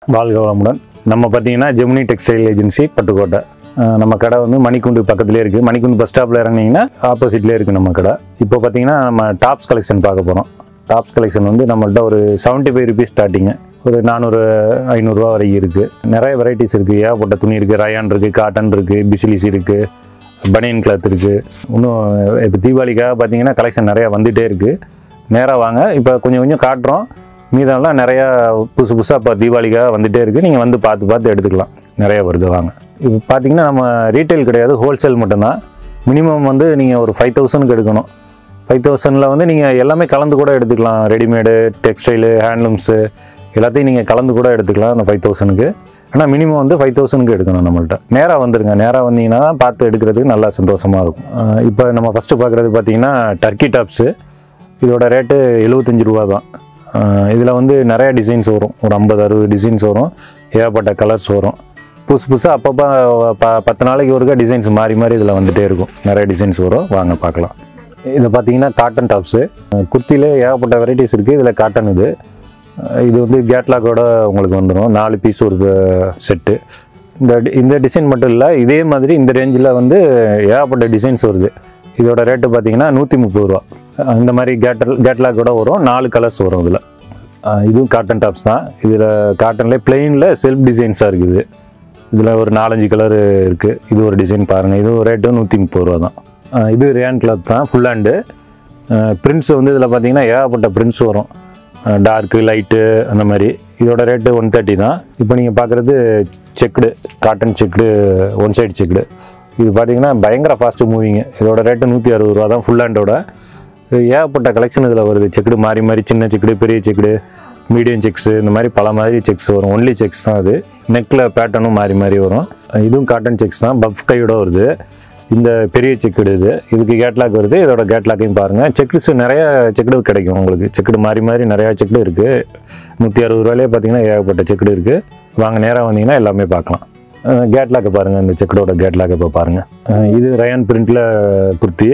வாழ்க வளமுடன் நம்ம பார்த்தீங்கன்னா ஜெமினி டெக்ஸ்டைல் ஏஜென்சி பட்டுக்கோட்டை அஹ் நம்ம கடை வந்து மணிக்குண்டு பக்கத்துலேயே இருக்குது மணிக்குண்டு பஸ் ஸ்டாப்பில் இறங்குனீங்கன்னா ஆப்போசிட்லேயே இருக்குது நம்ம கடை இப்போ பார்த்தீங்கன்னா நம்ம டாப்ஸ் கலெக்ஷன் பார்க்க போகிறோம் டாப்ஸ் கலெக்ஷன் வந்து நம்மள்ட்ட ஒரு செவன்ட்டி ஃபைவ் ருபீஸ் ஸ்டார்டிங்கு ஒரு நானூறு ஐநூறுரூவா வரைக்கும் இருக்குது நிறைய வெரைட்டிஸ் இருக்குது ஏகப்பட்ட துணி இருக்குது ரயான் இருக்குது காட்டன் இருக்குது பிசிலிஸ் இருக்குது பனியன் கிளாத் இருக்குது இன்னும் இப்போ தீபாவளிக்காக பார்த்தீங்கன்னா கலெக்ஷன் நிறையா வந்துகிட்டே இருக்குது நேராக வாங்க இப்போ கொஞ்சம் கொஞ்சம் காட்டுறோம் மீதம்லாம் நிறையா புதுசு புதுசாக இப்போ தீபாவளிக்காக வந்துகிட்டே இருக்குது நீங்கள் வந்து பார்த்து பார்த்து எடுத்துக்கலாம் நிறையா வருது வாங்க இப்போ பார்த்தீங்கன்னா நம்ம ரீட்டைல் கிடையாது ஹோல்சேல் மட்டும்தான் மினிமம் வந்து நீங்கள் ஒரு ஃபைவ் தௌசண்ட்க்கு எடுக்கணும் ஃபைவ் தௌசண்டில் வந்து நீங்கள் எல்லாமே கலந்து கூட எடுத்துக்கலாம் ரெடிமேடு டெக்ஸ்டைலு ஹேண்ட்லூம்ஸு எல்லாத்தையும் நீங்கள் கலந்து கூட எடுத்துக்கலாம் அந்த ஃபைவ் தௌசண்ட்க்கு ஆனால் மினிமம் வந்து ஃபைவ் தௌசண்ட்க்கு எடுக்கணும் நம்மள்ட்ட நேராக வந்துருங்க நேராக வந்தீங்கன்னா தான் பார்த்து எடுக்கிறதுக்கு நல்லா சந்தோஷமாக இருக்கும் அஹ் இப்போ நம்ம ஃபஸ்ட்டு பார்க்குறது பார்த்தீங்கன்னா டர்க்கி டாப்ஸு இதோட ரேட்டு எழுபத்தஞ்சு ரூபா தான் இதில் வந்து நிறைய டிசைன்ஸ் வரும் ஒரு ஐம்பது அறுபது டிசைன்ஸ் வரும் ஏகப்பட்ட கலர்ஸ் வரும் புதுசு புதுசாக அப்பப்போ ப பத்து நாளைக்கு ஒருக்கா டிசைன்ஸ் மாறி மாறி இதில் வந்துகிட்டே இருக்கும் நிறைய டிசைன்ஸ் வரும் வாங்க பார்க்கலாம் இதை பார்த்தீங்கன்னா காட்டன் டாப்ஸு குர்த்திலே ஏகப்பட்ட வெரைட்டிஸ் இருக்குது இதில் காட்டன் இது அஹ் இது வந்து கேட்லாக்கோட உங்களுக்கு வந்துடும் நாலு பீஸ் ஒரு செட்டு இந்த டி- இந்த டிசைன் மட்டும் இல்லை இதே மாதிரி இந்த ரேஞ்சில் வந்து ஏகப்பட்ட டிசைன்ஸ் வருது இதோட ரேட்டு பார்த்தீங்கன்னா நூற்றி முப்பது ரூபா அஹ் இந்த மாதிரி கேட்டல் கேட்லாக்கோட வரும் நாலு கலர்ஸ் வரும் இதில் இதுவும் காட்டன் டாப்ஸ் தான் இதில் காட்டன்லேயே பிளெயினில் செல்ஃப் டிசைன்ஸாக இருக்குது இதில் ஒரு நாலஞ்சு கலர் இருக்குது இது ஒரு டிசைன் பாருங்கள் இது ரேட்டு நூற்றி முப்பது ரூபா தான் அஹ் இது ரேன் கிளாத் தான் ஃபுல் ஹேண்டு பிரிண்ட்ஸ் வந்து இதில் பார்த்தீங்கன்னா ஏகப்பட்ட பிரிண்ட்ஸ் வரும் டார்க்கு லைட்டு அந்த மாதிரி இதோட ரேட்டு ஒன் தேர்ட்டி தான் இப்போ நீங்கள் பார்க்குறது checked cotton checked one side checked இது பார்த்தீங்கன்னா பயங்கர ஃபாஸ்ட்டு மூவிங்க இதோட ரேட்டு நூற்றி அறுபது ரூபா தான் ஃபுல் ஹேண்டோட ஏகப்பட்ட கலெக்ஷன் இதில் வருது செக்குடு மாறி மாறி சின்ன செக்குடு பெரிய செக்குடு மீடியம் செக்ஸு இந்த மாதிரி பல மாதிரி செக்ஸ் வரும் ஒன்லி செக்ஸ் தான் அது நெக்கில் பேட்டர்னும் மாறி மாறி வரும் இதுவும் காட்டன் செக்ஸ் தான் பஃப் கையோட வருது இந்த பெரிய செக்குடு இது இதுக்கு கேட்லாக் வருது இதோட கேட்லாக்கையும் பாருங்கள் செக்ஸ் நிறைய செக்குடு கிடைக்கும் உங்களுக்கு செக்குடு மாறி மாறி நிறையா செக்குடு இருக்குது நூற்றி அறுபது ரூபாயிலே பார்த்தீங்கன்னா ஏகப்பட்ட செக்குடு இருக்குது வாங்க நேராக வந்தீங்கன்னா எல்லாமே பார்க்கலாம் கேட்லாக்கை பாருங்கள் இந்த செக்குடோட கேட்லாக் இப்போ பாருங்கள் இது ரயான் பிரிண்டில் குர்த்தி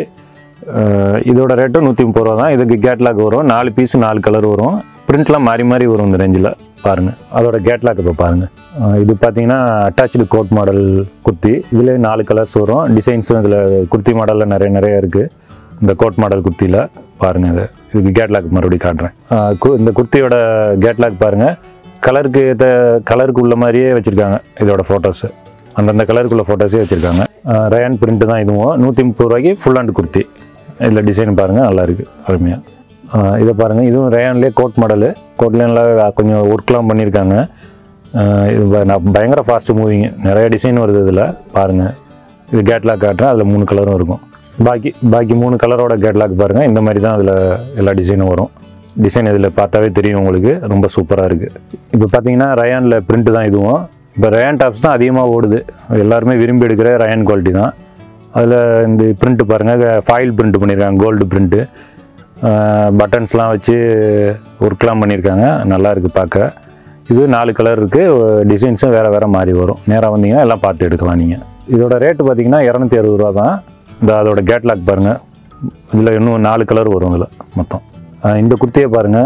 அஹ் இதோட ரேட்டும் நூற்றி முப்பது ரூபா தான் இதுக்கு கேட்லாக் வரும் நாலு பீஸ் நாலு கலர் வரும் பிரிண்ட்லாம் மாறி மாறி வரும் இந்த ரேஞ்சில் பாருங்கள் அதோட கேட்லாக் இப்போ பாருங்கள் அஹ் இது பார்த்தீங்கன்னா அட்டாச்சு கோட் மாடல் குர்த்தி இதில் நாலு கலர்ஸ் வரும் டிசைன்ஸும் இதில் குர்த்தி மாடலில் நிறைய நிறைய இருக்குது இந்த கோட் மாடல் குர்த்தியில் பாருங்கள் இது இதுக்கு கேட்லாக் மறுபடியும் காட்டுறேன் அஹ் கு- இந்த குர்த்தியோட கேட்லாக் பாருங்கள் கலருக்கு ஏற்ற கலருக்கு உள்ள மாதிரியே வச்சுருக்காங்க இதோட ஃபோட்டோஸு அந்தந்த கலருக்குள்ள ஃபோட்டோஸே வச்சுருக்காங்க ரயான் பிரிண்ட் தான் இதுவும் நூற்றி முப்பது ரூபாய்க்கு ஃபுல் ஹேண்ட் குர்த்தி இதில் டிசைன் பாருங்கள் நல்லா இருக்குது அருமையாக இதை பாருங்கள் இதுவும் ரயான்லேயே கோட் மாடலு கோட்லேனில் கொஞ்சம் ஒர்க்லாம் பண்ணியிருக்காங்க அஹ் இது ப- நான் பயங்கர ஃபாஸ்ட் மூவிங் நிறைய டிசைன் வருது இதில் பாருங்கள் இது கேட்லாக் காட்டுறேன் அதில் மூணு கலரும் இருக்கும் பாக்கி பாக்கி மூணு கலரோட கேட்லாக் பாருங்கள் இந்த மாதிரி தான் அதில் எல்லா டிசைனும் வரும் டிசைன் இதில் பார்த்தாவே தெரியும் உங்களுக்கு ரொம்ப சூப்பராக இருக்குது இப்போ பார்த்தீங்கன்னா ரயானில் பிரிண்ட் தான் இதுவும் இப்போ ரயான் டாப்ஸ் தான் அதிகமாக ஓடுது எல்லாருமே விரும்பி எடுக்கிற ரயான் குவாலிட்டி தான் அதில் இந்த பிரிண்ட் பாருங்கள் ஃபாயில் பிரிண்ட் பண்ணியிருக்காங்க கோல்டு பிரிண்ட்டு பட்டன்ஸ்லாம் வச்சு ஒர்க்லாம் பண்ணியிருக்காங்க நல்லா இருக்குது பார்க்க இது நாலு கலர் இருக்குது டிசைன்ஸும் வேறு வேறு மாறி வரும் நேராக வந்தீங்கன்னா எல்லாம் பார்த்து எடுக்கலாம் நீங்கள் இதோட ரேட்டு பார்த்தீங்கன்னா இரநூத்தி அறுபது ரூபா தான் இந்த அதோட கேட்லாக் பாருங்கள் இதில் இன்னும் நாலு கலர் வரும் இதில் மொத்தம் அஹ் இந்த குர்த்தியை பாருங்கள்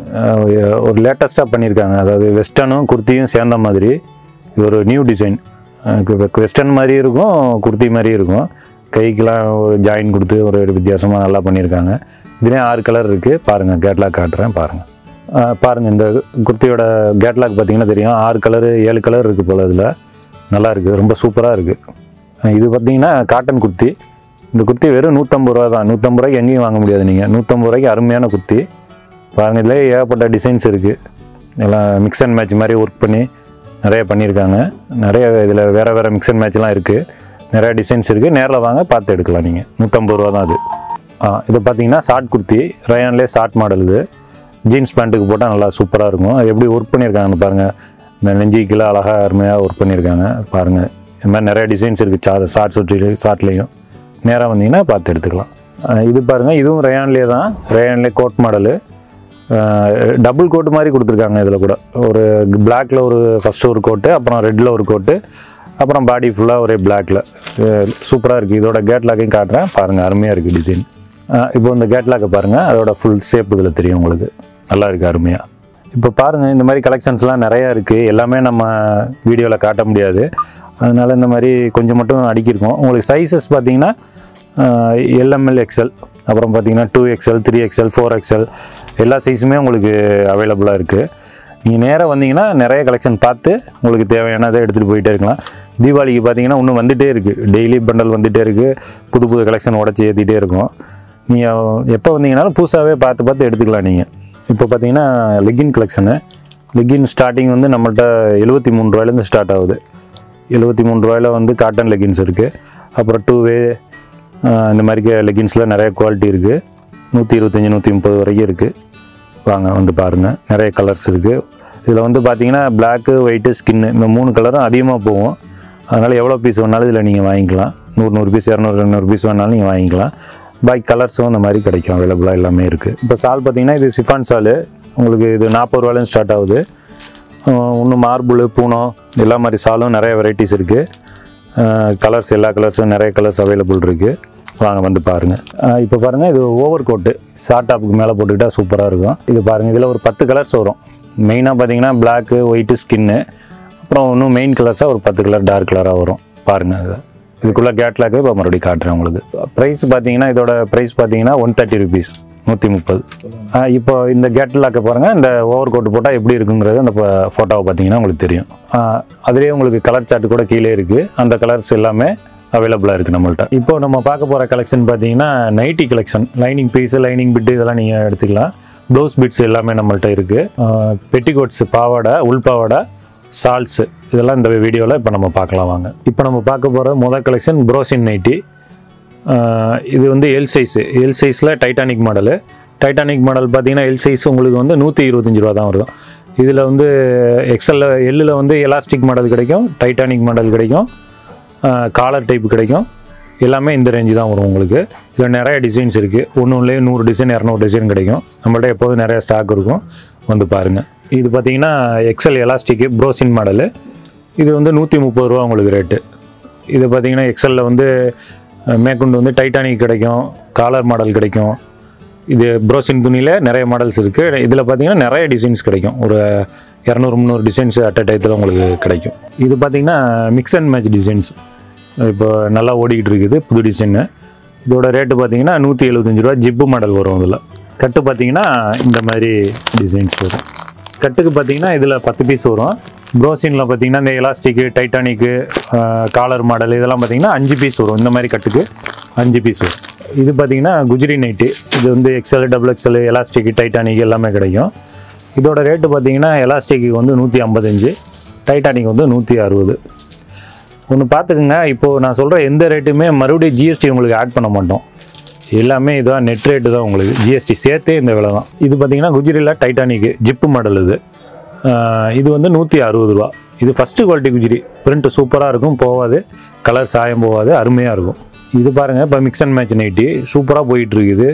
ஒரு லேட்டஸ்ட்டாக பண்ணியிருக்காங்க அதாவது வெஸ்டர்னும் குர்த்தியும் சேர்ந்த மாதிரி இது ஒரு நியூ டிசைன் வெஸ்டர்ன் மாதிரி இருக்கும் குர்த்தி மாதிரி இருக்கும் கைக்கெலாம் ஒரு ஜாயின் கொடுத்து ஒரு வித்தியாசமாக நல்லா பண்ணியிருக்காங்க இதுலேயும் ஆறு கலர் இருக்குது பாருங்கள் கேட்லாக் காட்டுறேன் பாருங்கள் பாருங்கள் இந்த குர்த்தியோட கேட்லாக் பார்த்தீங்கன்னா தெரியும் ஆறு கலரு ஏழு கலர் இருக்குது போல் இதில் நல்லா இருக்குது ரொம்ப சூப்பராக இருக்குது இது பார்த்தீங்கன்னா காட்டன் குர்த்தி இந்த குர்த்தி வெறும் நூற்றம்பது ரூபா தான் நூற்றம்பது ரூபாய்க்கு எங்கேயும் வாங்க முடியாது நீங்கள் நூற்றம்பது ரூபாய்க்கு அருமையான குர்த்தி பாருங்கள் இதில் ஏகப்பட்ட டிசைன்ஸ் இருக்குது எல்லாம் மிக்ஸ் அண்ட் மேட்ச் மாதிரி ஒர்க் பண்ணி நிறைய பண்ணியிருக்காங்க நிறைய இதில் வேறு வேறு மிக்ஸ் அண்ட் மேட்ச்லாம் இருக்குது நிறைய டிசைன்ஸ் இருக்குது நேரில் வாங்க பார்த்து எடுக்கலாம் நீங்கள் நூற்றம்பது ரூபா தான் அது ஆ இது பார்த்தீங்கன்னா ஷார்ட் குர்த்தி ரயான்லேயே ஷார்ட் மாடல் இது ஜீன்ஸ் பேண்ட்டுக்கு போட்டால் நல்லா சூப்பராக இருக்கும் அது எப்படி ஒர்க் பண்ணியிருக்காங்கன்னு பாருங்கள் இந்த நெஞ்சிக்கெல்லாம் அழகாக அருமையாக ஒர்க் பண்ணியிருக்காங்க பாருங்கள் இந்த மாதிரி நிறைய டிசைன்ஸ் இருக்குது சா ஷார்ட் சுற்றி ஷார்ட்லேயும் நேராக வந்தீங்கன்னா பார்த்து எடுத்துக்கலாம் அஹ் இது பாருங்கள் இதுவும் ரயான்லேயே தான் ரயான்லேயே கோட் மாடலு டபுள் கோட் மாதிரி கொடுத்துருக்காங்க இதில் கூட ஒரு பிளாக்ல ஒரு ஃபஸ்ட்டு ஒரு கோட்டு அப்புறம் ரெட்டில் ஒரு கோட்டு அப்புறம் பாடி ஃபுல்லாக ஒரே பிளாக்ல சூப்பராக இருக்குது இதோட கேட்லாக்கையும் காட்டுறேன் பாருங்கள் அருமையாக இருக்குது டிசைன் இப்போ இந்த கேட்லாக்கை பாருங்கள் அதோட ஃபுல் ஷேப் இதில் தெரியும் உங்களுக்கு நல்லா இருக்குது அருமையாக இப்போ பாருங்கள் இந்த மாதிரி கலெக்ஷன்ஸ்லாம் நிறையா இருக்குது எல்லாமே நம்ம வீடியோவில் காட்ட முடியாது அதனால் இந்த மாதிரி கொஞ்சம் மட்டும் அடிக்கிருக்கோம் உங்களுக்கு சைஸஸ் பார்த்தீங்கன்னா எல்எம்எல் எக்ஸ்எல் அப்புறம் பார்த்தீங்கன்னா two XL three XL four XL எல்லா சைஸுமே உங்களுக்கு அவைலபிளாக இருக்குது நீங்கள் நேராக வந்தீங்கன்னா நிறைய கலெக்ஷன் பார்த்து உங்களுக்கு தேவையானதை எடுத்துகிட்டு போயிட்டே இருக்கலாம் தீபாவளிக்கு பார்த்தீங்கன்னா இன்னும் வந்துகிட்டே இருக்குது டெய்லி பண்டல் வந்துகிட்டே இருக்குது புது புது கலெக்ஷன் உடச்சி ஏற்றிட்டே இருக்கும் நீங்கள் எப்போ வந்தீங்கனாலும் புதுசாகவே பார்த்து பார்த்து எடுத்துக்கலாம் நீங்கள் இப்போ பார்த்தீங்கன்னா லெக்கின் கலெக்ஷனு லெக்கின் ஸ்டார்டிங் வந்து நம்மள்ட்ட எழுபத்தி மூணு ரூபாயிலேருந்து ஸ்டார்ட் ஆகுது எழுபத்தி மூணு ரூபாயில் வந்து காட்டன் லெகின்ஸ் இருக்குது அப்புறம் டூ வே இந்த மாதிரி லெகின்ஸில் நிறைய குவாலிட்டி இருக்குது நூற்றி இருபத்தஞ்சி நூற்றி முப்பது வரைக்கும் இருக்குது வாங்க வந்து பாருங்கள் நிறைய கலர்ஸ் இருக்குது இதில் வந்து பார்த்தீங்கன்னா பிளாக்கு ஒயிட்டு ஸ்கின்னு இந்த மூணு கலரும் அதிகமாக போகும் அதனால் எவ்வளோ பீஸ் வேணாலும் இதில் நீங்கள் வாங்கிக்கலாம் நூறு நூறு பீஸ் இரநூறு இரநூறு பீஸ் வேணாலும் நீங்கள் வாங்கிக்கலாம் பாக்கி கலர்ஸும் இந்த மாதிரி கிடைக்கும் அவைலபிளாக எல்லாமே இருக்குது இப்போ சால் பார்த்தீங்கன்னா இது சிஃபான் சால் உங்களுக்கு இது நாற்பது ரூபாயிலேருந்து ஸ்டார்ட் ஆகுது இன்னும் மார்புள் பூனம் எல்லா மாதிரி சாலும் நிறைய வெரைட்டிஸ் இருக்குது கலர்ஸ் எல்லா கலர்ஸும் நிறைய கலர்ஸ் அவைலபிள் இருக்குது வாங்க வந்து பாருங்கள் இப்போ பாருங்கள் இது ஓவர் கோட்டு ஷார்ட் டாப்புக்கு மேலே போட்டுக்கிட்டா சூப்பராக இருக்கும் இது பாருங்கள் இதில் ஒரு பத்து கலர்ஸ் வரும் மெயினாக பார்த்தீங்கன்னா பிளாக்கு ஒயிட்டு ஸ்கின்னு அப்புறம் இன்னும் மெயின் கலர்ஸாக ஒரு பத்து கலர் டார்க் கலராக வரும் பாருங்கள் இது இதுக்குள்ளே கேட்லாக்கு இப்போ மறுபடியும் காட்டுறேன் உங்களுக்கு ப்ரைஸ் பார்த்தீங்கன்னா இதோட ப்ரைஸ் பார்த்தீங்கன்னா ஒன் தேர்ட்டி ருபீஸ் நூற்றி முப்பது இப்போ இந்த கேட்லாக்கை பாருங்கள் இந்த ஓவர் கோட் போட்டால் எப்படி இருக்குங்கிறது அந்த ஃபோட்டோவை பார்த்தீங்கன்னா உங்களுக்கு தெரியும் அதுலேயே உங்களுக்கு கலர் சார்ட் கூட கீழே இருக்குது அந்த கலர்ஸ் எல்லாமே அவைலபிளாக இருக்குது நம்மள்ட்ட இப்போ நம்ம பார்க்க போகிற கலெக்ஷன் பார்த்தீங்கன்னா nightie collection lining piece lining bit இதெல்லாம் நீங்கள் எடுத்துக்கலாம் ப்ளவுஸ் பிட்ஸ் எல்லாமே நம்மள்ட்ட இருக்குது பெட்டிகோட்ஸ் பாவாடை உள் பாவாடை சால்ஸு இதெல்லாம் இந்த வீடியோவில் இப்போ நம்ம பார்க்கலாம் வாங்க இப்போ நம்ம பார்க்க போகிற முதல் கலெக்ஷன் ப்ரோசின் நைட்டி ஆஹ் இது வந்து எல் சைஸு எல் சைஸில் டைட்டானிக் மாடலு டைட்டானிக் மாடல் பார்த்தீங்கன்னா எல் சைஸ் உங்களுக்கு வந்து நூற்றி இருபத்தஞ்சி ரூபா தான் வரும் இதில் வந்து எக்ஸலில் எல்லில் வந்து எலாஸ்டிக் மாடல் கிடைக்கும் டைட்டானிக் மாடல் கிடைக்கும் காலர் டைப் கிடைக்கும் எல்லாமே இந்த ரேஞ்சு தான் வரும் உங்களுக்கு இதில் நிறைய டிசைன்ஸ் இருக்குது ஒன்று ஒன்றுலேயே நூறு டிசைன் இரநூறு டிசைன் கிடைக்கும் நம்மள்ட்ட எப்போதும் நிறைய ஸ்டாக் இருக்கும் வந்து பாருங்கள் இது பார்த்தீங்கன்னா எக்ஸல் எலாஸ்டிக்கு ப்ரோசின் மாடலு இது வந்து நூற்றி முப்பது ரூபா உங்களுக்கு ரேட்டு இது பார்த்தீங்கன்னா எக்ஸலில் வந்து அஹ், மேற்கொண்டு வந்து டைட்டானிக் கிடைக்கும் காலர் மாடல் கிடைக்கும் இது ப்ரோசின் துணியில் நிறைய மாடல்ஸ் இருக்குது இதில் பார்த்தீங்கன்னா நிறைய டிசைன்ஸ் கிடைக்கும் ஒரு இரநூறு முந்நூறு டிசைன்ஸ் அட் அ டயத்தில் உங்களுக்கு கிடைக்கும் இது பார்த்தீங்கன்னா மிக்ஸ் அண்ட் மேட்ச் டிசைன்ஸ் இப்போ நல்லா ஓடிக்கிட்டு இருக்குது புது டிசைனு இதோட ரேட்டு பார்த்தீங்கன்னா நூற்றி எழுபத்தஞ்சு ரூபா ஜிப்பு மாடல் வரும் இதில் கட்டு பார்த்தீங்கன்னா இந்த மாதிரி டிசைன்ஸ் வரும் கட்டுக்கு பார்த்தீங்கன்னா இதில் பத்து பீஸ் வரும் ப்ரோசினில் பார்த்தீங்கன்னா இந்த எலாஸ்டிக்கு டைட்டானிக்கு காலர் மாடல் இதெல்லாம் பார்த்தீங்கன்னா அஞ்சு பீஸ் வரும் இந்த மாதிரி கட்டுக்கு அஞ்சு பீஸ் வரும் இது பார்த்தீங்கன்னா குஜ்ரி நைட்டு இது வந்து XL double XL elastic Titanic எல்லாமே கிடைக்கும் இதோட ரேட்டு பார்த்தீங்கன்னா எலாஸ்டிக்கு வந்து நூற்றி ஐம்பத்தஞ்சு டைட்டானிக் வந்து நூற்றி அறுபது ஒன்று பார்த்துக்குங்க இப்போது நான் சொல்கிற எந்த ரேட்டுமே மறுபடியும் ஜிஎஸ்டி உங்களுக்கு ஆட் பண்ண மாட்டோம் எல்லாமே இதுதான் நெட் ரேட்டு தான் உங்களுக்கு ஜிஎஸ்டி சேர்த்தே இந்த விலை தான் இது பார்த்தீங்கன்னா குஜிரியில் டைட்டானிக்கு ஜிப்பு மாடல் இது ஆஹ் இது வந்து நூற்றி அறுபது ரூபா இது ஃபஸ்ட்டு குவாலிட்டி குஜிரி பிரிண்ட் சூப்பராக இருக்கும் போகாது கலர் சாயம் போகாது அருமையாக இருக்கும் இது பாருங்கள் இப்போ மிக்ஸ் அண்ட் மேட்ச் நைட்டி சூப்பராக போயிட்டு இருக்குது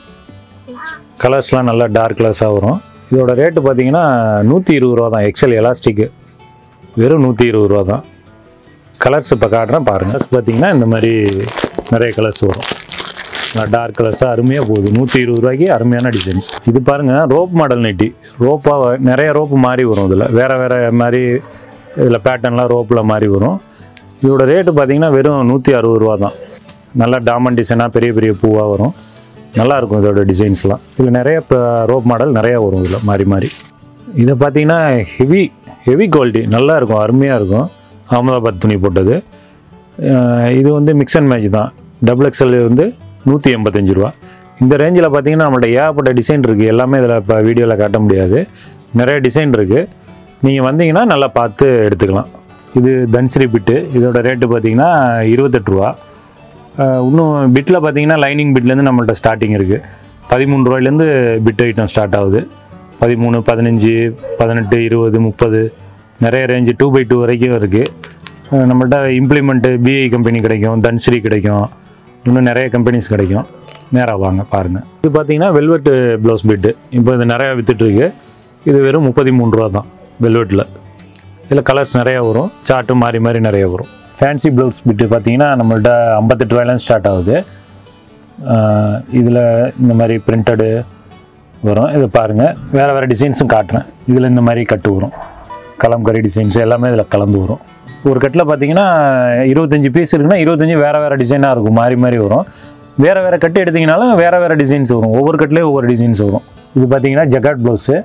கலர்ஸ்லாம் நல்லா டார்க் கலர்ஸாக வரும் இதோட ரேட்டு பார்த்தீங்கன்னா நூற்றி இருபது ரூபா தான் எக்ஸல் எலாஸ்டிக்கு வெறும் நூற்றி இருபது ரூபா தான் கலர்ஸ் இப்போ காட்டுறேன் பாருங்கள் பார்த்தீங்கன்னா இந்த மாதிரி நிறைய கலர்ஸ் வரும் டார்க் கலர்ஸாக அருமையாக போகுது நூற்றி இருபது ரூபாய்க்கு அருமையான டிசைன்ஸ் இது பாருங்கள் ரோப் மாடல் நைட்டி ரோப்பாக நிறைய ரோப்பு மாறி வரும் இதில் வேறு வேறு மாதிரி இதில் பேட்டர்ன்லாம் ரோப்பில் மாறி வரும் இதோட ரேட்டு பார்த்தீங்கன்னா வெறும் நூற்றி அறுபது ரூபா தான் நல்லா டாமண்ட் டிசைனாக பெரிய பெரிய பூவாக வரும் நல்லா இருக்கும் இதோட டிசைன்ஸ்லாம் இதில் நிறைய ரோப் மாடல் நிறையா வரும் இதில் மாறி மாறி இதை பார்த்தீங்கன்னா ஹெவி ஹெவி குவாலிட்டி நல்லா இருக்கும் அருமையாக இருக்கும் அகமதாபாத் துணி போட்டது அஹ் இது வந்து மிக்ஸ் அண்ட் மேட்ச் தான் டபுள் எக்ஸ்எல் வந்து நூற்றி எண்பத்தஞ்சு ரூபா இந்த ரேஞ்சில் பார்த்தீங்கன்னா நம்மள்ட்ட ஏகப்பட்ட டிசைன் இருக்குது எல்லாமே இதில் இப்போ வீடியோவில் காட்ட முடியாது நிறைய டிசைன் இருக்குது நீங்கள் வந்தீங்கன்னா நல்லா பார்த்து எடுத்துக்கலாம் இது தன்ஸ்ரீ பிட்டு இதோட ரேட்டு பார்த்தீங்கன்னா இருபத்தெட்டு ரூபா அஹ் இன்னும் பிட்டில் பார்த்தீங்கன்னா லைனிங் பிட்லேருந்து நம்மள்ட்ட ஸ்டார்டிங் இருக்குது பதிமூணு ரூபாயிலேருந்து பிட் ஐட்டம் ஸ்டார்ட் ஆகுது பதிமூணு பதினஞ்சு பதினெட்டு இருபது முப்பது நிறைய ரேஞ்சு டூ பை டூ வரைக்கும் இருக்குது நம்மள்ட்ட இம்ப்ளிமெண்ட்டு பிஐ கம்பெனி கிடைக்கும் தன்ஸ்ரீ கிடைக்கும் இன்னும் நிறைய கம்பெனிஸ் கிடைக்கும் நேராக வாங்க பாருங்கள் இது பார்த்தீங்கன்னா வெல்வெட் ப்ளவுஸ் பிட்டு இப்போ இது நிறையா வித்துட்ருக்கு இது வெறும் முப்பத்தி மூணு ரூபா தான் வெல்வெட்டில் இதில் கலர்ஸ் நிறையா வரும் சார்ட்டு மாறி மாறி நிறைய வரும் ஃபேன்சி ப்ளவுஸ் பிட்டு பார்த்தீங்கன்னா நம்மள்ட்ட ஐம்பத்தெட்டு ரூபாயிலேருந்து ஸ்டார்ட் ஆகுது இதில் இந்த மாதிரி பிரிண்டடு வரும் இதை பாருங்கள் வேறு வேறு டிசைன்ஸும் காட்டுறேன் இதில் இந்த மாதிரி கட்டு வரும் கலம்கரி டிசைன்ஸ் எல்லாமே இதில் கலந்து வரும் ஒரு கட்டில் பார்த்தீங்கன்னா இருபத்தஞ்சி பீஸ் இருக்குன்னா இருபத்தஞ்சி வேறு வேறு டிசைனாக இருக்கும் மாறி மாறி வரும் வேறு வேறு கட்டு எடுத்திங்கனாலும் வேறு வேறு டிசைன்ஸ் வரும் ஒவ்வொரு கட்டிலையும் ஒவ்வொரு டிசைன்ஸ் வரும் இது பார்த்தீங்கன்னா ஜக்காட் ப்ளவுஸு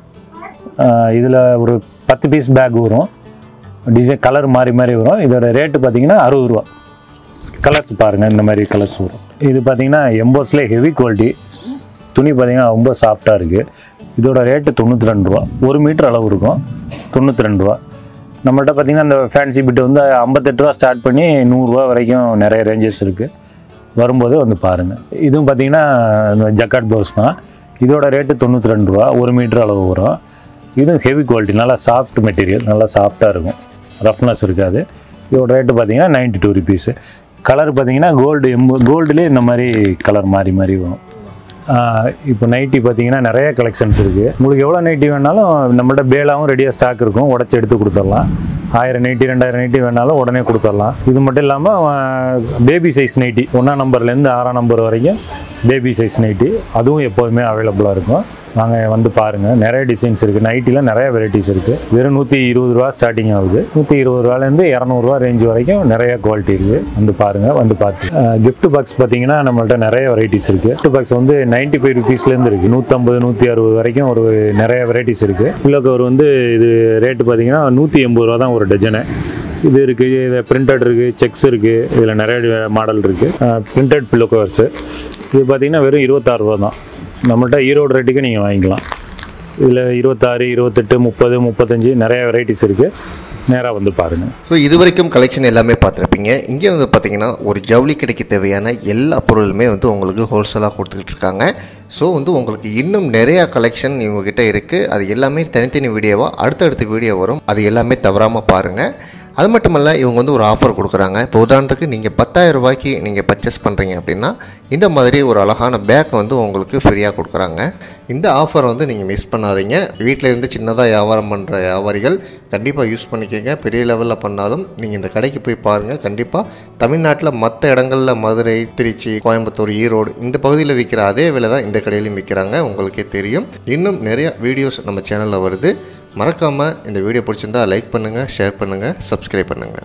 இதில் ஒரு பத்து பீஸ் பேக் வரும் டிசைன் கலர் மாறி மாறி வரும் இதோட ரேட்டு பார்த்தீங்கன்னா அறுபது ரூபா கலர்ஸ் பாருங்கள் இந்த மாதிரி கலர்ஸ் வரும் இது பார்த்தீங்கன்னா எம்போஸ்லேயே ஹெவி குவாலிட்டி துணி பார்த்தீங்கன்னா ரொம்ப சாஃப்டாக இருக்குது இதோட ரேட்டு தொண்ணூற்றி ரெண்டு ரூபா ஒரு மீட்டர் அளவு இருக்கும் தொண்ணூற்றி ரெண்டு ரூபா நம்மள்ட்ட பார்த்தீங்கன்னா இந்த ஃபேன்சி பிட்டு வந்து ஐம்பத்தெட்டு ரூபா ஸ்டார்ட் பண்ணி நூறுரூவா வரைக்கும் நிறைய ரேஞ்சஸ் இருக்குது வரும்போது வந்து பாருங்கள் இதுவும் பார்த்தீங்கன்னா இந்த ஜக்காட் ப்ளவுஸ் தான் இதோட ரேட்டு தொண்ணூற்றி ரெண்டு ரூபா ஒரு மீட்டர் அளவு வரும் இதுவும் ஹெவி குவாலிட்டி நல்லா சாஃப்ட் மெட்டீரியல் நல்லா சாஃப்டாக இருக்கும் ரஃப்னஸ் இருக்காது இதோட ரேட்டு பார்த்தீங்கன்னா நைன்ட்டி டூ ருபீஸு கலர் பார்த்தீங்கன்னா கோல்டு எம்பு கோல்டுலேயே இந்த மாதிரி கலர் மாறி மாறி வரும் ஆஹ் இப்போ நைட்டி பார்த்தீங்கன்னா நிறைய கலெக்ஷன்ஸ் இருக்குது உங்களுக்கு எவ்வளோ நைட்டி வேணாலும் நம்மள்ட்ட பேலாவும் ரெடியாக ஸ்டாக் இருக்கும் உடச்சி எடுத்து கொடுத்துடலாம் ஆயிரம் நைட்டி ரெண்டாயிரம் நைட்டி வேணாலும் உடனே கொடுத்துடலாம் இது மட்டும் இல்லாமல் பேபி சைஸ் நைட்டி ஒன்றாம் நம்பர்லேருந்து ஆறாம் நம்பர் வரைக்கும் பேபி சைஸ் நைட்டி அதுவும் எப்போதுமே அவைலபிளாக இருக்கும் வாங்க வந்து பாருங்கள் நிறைய டிசைன்ஸ் இருக்குது நைட்டியில் நிறைய வெரைட்டிஸ் இருக்குது வெறும் நூற்றி இருபது ரூபா ஸ்டார்டிங் ஆகுது நூற்றி இருபது ரூபாலேருந்து இரநூறுவா ரேஞ்ச் வரைக்கும் நிறைய குவாலிட்டி இருக்குது வந்து பாருங்கள் வந்து பார்த்து gift பாக்ஸ் பார்த்தீங்கன்னா நம்மள்ட்ட நிறைய வெரைட்டிஸ் இருக்குது gift பாக்ஸ் வந்து நைன்ட்டி ஃபைவ் ருபீஸ்லேருந்து இருக்குது நூற்றம்பது நூற்றி அறுபது வரைக்கும் ஒரு நிறைய வெரைட்டிஸ் இருக்குது பில்லோ கவர் வந்து இது ரேட்டு பார்த்தீங்கன்னா நூற்றி எண்பது ரூபா தான் ஒரு டஜனு இது இருக்குது இது பிரிண்டட் இருக்குது செக்ஸ் இருக்குது இதில் நிறைய மாடல் இருக்குது பிரிண்டட் பில்லோ கவர்ஸு இது பார்த்தீங்கன்னா வெறும் இருபத்தாறு ரூபா தான் நம்மள்ட்ட ஈரோடு ரேட்டுக்கு நீங்கள் வாங்கிக்கலாம் இதில் இருபத்தாறு இருபத்தெட்டு முப்பது முப்பத்தஞ்சு நிறைய வெரைட்டிஸ் இருக்குது நேராக வந்து பாருங்கள் ஸோ இது வரைக்கும் கலெக்ஷன் எல்லாமே பார்த்துருப்பீங்க இங்கே வந்து பார்த்தீங்கன்னா ஒரு ஜவுளி கடைக்கு தேவையான எல்லா பொருளுமே வந்து உங்களுக்கு ஹோல்சேலாக கொடுத்துக்கிட்டு இருக்காங்க ஸோ வந்து உங்களுக்கு இன்னும் நிறையா கலெக்ஷன் இவங்ககிட்ட இருக்குது அது எல்லாமே தனித்தனி வீடியோவாக அடுத்தடுத்த வீடியோ வரும் அது எல்லாமே தவறாமல் பாருங்கள் அது மட்டும் இல்ல இவங்க வந்து ஒரு ஆஃபர் கொடுக்குறாங்க இப்போ உதாரணத்துக்கு நீங்கள் பத்தாயிரம் ரூபாய்க்கு நீங்கள் பர்ச்சேஸ் பண்ணுறீங்க அப்படின்னா இந்த மாதிரி ஒரு அழகான பேக் வந்து உங்களுக்கு ஃப்ரீயாக கொடுக்குறாங்க இந்த ஆஃபர் வந்து நீங்கள் மிஸ் பண்ணாதீங்க வீட்டில் இருந்து சின்னதாக வியாபாரம் பண்ணுற வியாபாரிகள் கண்டிப்பாக யூஸ் பண்ணிக்கோங்க பெரிய லெவலில் பண்ணாலும் நீங்கள் இந்த கடைக்கு போய் பாருங்கள் கண்டிப்பாக தமிழ்நாட்டில் மற்ற இடங்களில் மதுரை திருச்சி கோயம்புத்தூர் ஈரோடு இந்த பகுதியில் விற்கிற அதே விலை தான் இந்த கடையிலையும் விற்கிறாங்க உங்களுக்கே தெரியும் இன்னும் நிறைய வீடியோஸ் நம்ம சேனலில் வருது மறக்காமல் இந்த வீடியோ பிடிச்சிருந்தா லைக் பண்ணுங்கள் ஷேர் பண்ணுங்கள் சப்ஸ்கிரைப் பண்ணுங்கள்